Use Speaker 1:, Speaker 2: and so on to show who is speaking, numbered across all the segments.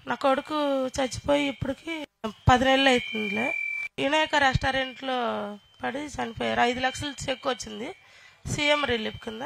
Speaker 1: నా కొడుకు చచ్చిపోయి ఇప్పటికి పది నెలలు అవుతుందిలే వినాయక రెస్టారెంట్లో పడి చనిపోయారు ఐదు లక్షలు చెక్ వచ్చింది సీఎం రిలీఫ్ కింద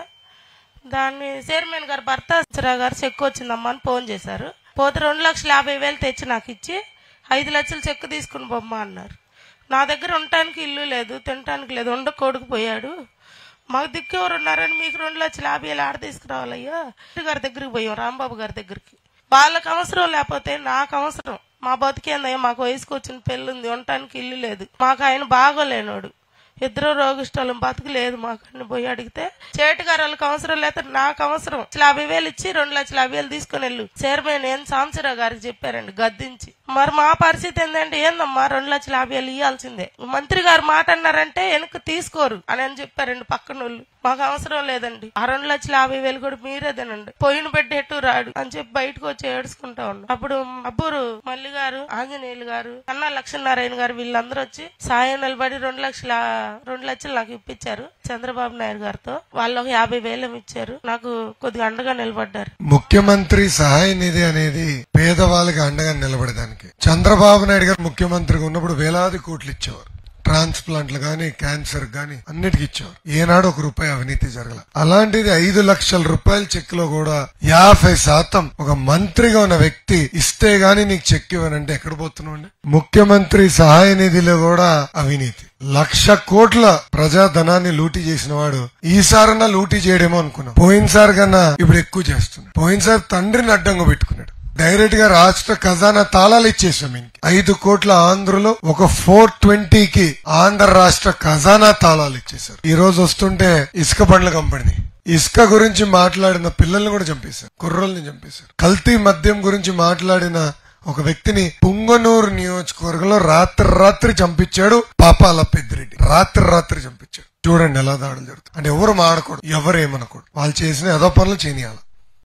Speaker 1: దాన్ని చైర్మన్ గారు భర్త సరా గారు చెక్ వచ్చిందమ్మా అని ఫోన్ చేశారు పోతే రెండు లక్షల యాభై వేలు తెచ్చి నాకు ఇచ్చి ఐదు లక్షలు చెక్ తీసుకుని బొమ్మ అన్నారు నా దగ్గర ఉండటానికి ఇల్లు లేదు తినటానికి లేదు ఉండ కొడుకు పోయాడు మాకు దిక్కు ఎవరు ఉన్నారని మీకు రెండు లక్షల యాభై వేలు ఆడ తీసుకురావాలయ్యా గారి దగ్గరికి పోయాం రాంబాబు గారి దగ్గరికి వాళ్ళకి అవసరం లేకపోతే నాకు అవసరం మా బతికేందయ్యా మాకు వయసుకు వచ్చిన పెళ్ళి ఉంది ఉండటానికి ఇల్లు లేదు మాకు ఆయన బాగోలేనోడు ఇద్దరు రోగిష్టాలు బతకలేదు మాకు అని పోయి అడిగితే చేటు గారు వాళ్ళకి అవసరం లేకపోతే నాకు అవసరం లక్షల యాభై వేలు ఇచ్చి రెండు లక్షల యాభై వేలు తీసుకుని వెళ్ళు చైర్మన్ ఏం సాంబశివరావు గారికి చెప్పారండి గద్దించి మరి మా పరిస్థితి ఏంటంటే ఏందమ్మా రెండు లక్షల యాభై వేలు ఇవ్వాల్సిందే మంత్రి గారు మాట అన్నారంటే వెనక్కి తీసుకోరు అని అని చెప్పారండి పక్కన వాళ్ళు మాకు అవసరం లేదండి ఆ రెండు లక్షల యాభై వేలు కూడా మీరే తినండి పోయిన బిడ్డ ఎటు రాడు అని చెప్పి బయటకు వచ్చి ఏడుచుకుంటా ఉన్నాం అప్పుడు అబ్బూరు మల్లి గారు ఆంజనేయులు గారు అన్న లక్ష్మీనారాయణ గారు వీళ్ళందరూ వచ్చి సాయం నిలబడి రెండు లక్షల రెండు లక్షలు నాకు ఇప్పించారు చంద్రబాబు నాయుడు గారితో వాళ్ళు ఒక యాభై వేలు ఇచ్చారు నాకు కొద్దిగా అండగా నిలబడ్డారు
Speaker 2: ముఖ్యమంత్రి సహాయ నిధి అనేది పేదవాళ్ళకి అండగా నిలబడడానికి చంద్రబాబు నాయుడు గారు ముఖ్యమంత్రిగా ఉన్నప్పుడు వేలాది కోట్లు ఇచ్చేవారు ట్రాన్స్ప్లాంట్లు గాని క్యాన్సర్ గాని అన్నిటికి ఇచ్చేవారు ఏనాడు ఒక రూపాయి అవినీతి జరగల అలాంటిది ఐదు లక్షల రూపాయల చెక్ లో కూడా యాభై శాతం ఒక మంత్రిగా ఉన్న వ్యక్తి ఇస్తే గాని నీకు చెక్ ఇవ్వనంటే ఎక్కడ పోతున్నావు అండి ముఖ్యమంత్రి సహాయ నిధిలో కూడా అవినీతి లక్ష కోట్ల ప్రజాధనాన్ని లూటీ చేసిన వాడు ఈసారన్నా లూటీ చేయడేమో అనుకున్నాం పోయినసారి కన్నా ఇప్పుడు ఎక్కువ చేస్తున్నాడు పోయినసారి తండ్రిని అడ్డంగా పెట్టుకున్నాడు డైరెక్ట్ గా రాష్ట్ర ఖజానా తాళాలు ఇచ్చేసాం ఈయనకి ఐదు కోట్ల ఆంధ్రలో ఒక ఫోర్ ట్వంటీకి ఆంధ్ర రాష్ట్ర ఖజానా తాళాలు ఇచ్చేశారు ఈ రోజు వస్తుంటే ఇసుక బండ్లు కంపెనీ ఇసుక గురించి మాట్లాడిన పిల్లల్ని కూడా చంపేశారు కుర్రోల్ని చంపేశారు కల్తీ మద్యం గురించి మాట్లాడిన ఒక వ్యక్తిని పుంగనూరు నియోజకవర్గంలో రాత్రి రాత్రి చంపించాడు పాపాల పెద్దిరెడ్డి రాత్రి రాత్రి చంపించాడు చూడండి ఎలా దాడులు జరుగుతాయి అంటే ఎవరు మాడకూడదు ఎవరు ఏమనకూడదు వాళ్ళు చేసిన ఏదో పనులు చేయనియాలి